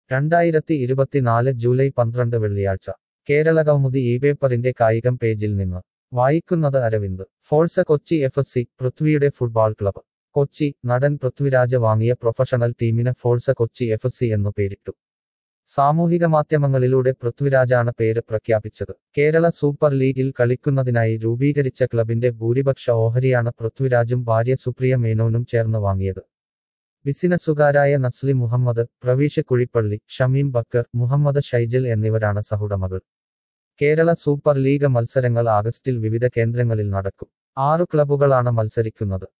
രണ്ടായിരത്തി ഇരുപത്തിനാല് ജൂലൈ പന്ത്രണ്ട് വെള്ളിയാഴ്ച കേരള കൗമുദി ഈ പേപ്പറിന്റെ കായികം പേജിൽ നിന്ന് വായിക്കുന്നത് Aravind Forca Kochi F S C പൃഥ്വിയുടെ ഫുട്ബോൾ ക്ലബ്ബ് കൊച്ചി നടൻ പൃഥ്വിരാജ് വാങ്ങിയ പ്രൊഫഷണൽ ടീമിന് Forca Kochi F S C എന്നു പേരിട്ടു സാമൂഹിക മാധ്യമങ്ങളിലൂടെ പൃഥ്വിരാജാണ് പേര് പ്രഖ്യാപിച്ചത് കേരള സൂപ്പർ ലീഗിൽ കളിക്കുന്നതിനായി രൂപീകരിച്ച ക്ലബിന്റെ ഭൂരിപക്ഷ ഓഹരിയാണ് പൃഥ്വിരാജും ഭാര്യ സുപ്രിയ മേനോനും ചേർന്ന് വാങ്ങിയത് ബിസിനസ്സുകാരായ നസ്ലി മുഹമ്മദ് പ്രവീഷ് കുഴിപ്പള്ളി ഷമീം ബക്കർ മുഹമ്മദ് ഷൈജൽ എന്നിവരാണ് സഹുടമകൾ കേരള സൂപ്പർ ലീഗ് മത്സരങ്ങൾ ആഗസ്റ്റിൽ വിവിധ കേന്ദ്രങ്ങളിൽ നടക്കും ആറു ക്ലബ്ബുകളാണ് മത്സരിക്കുന്നത്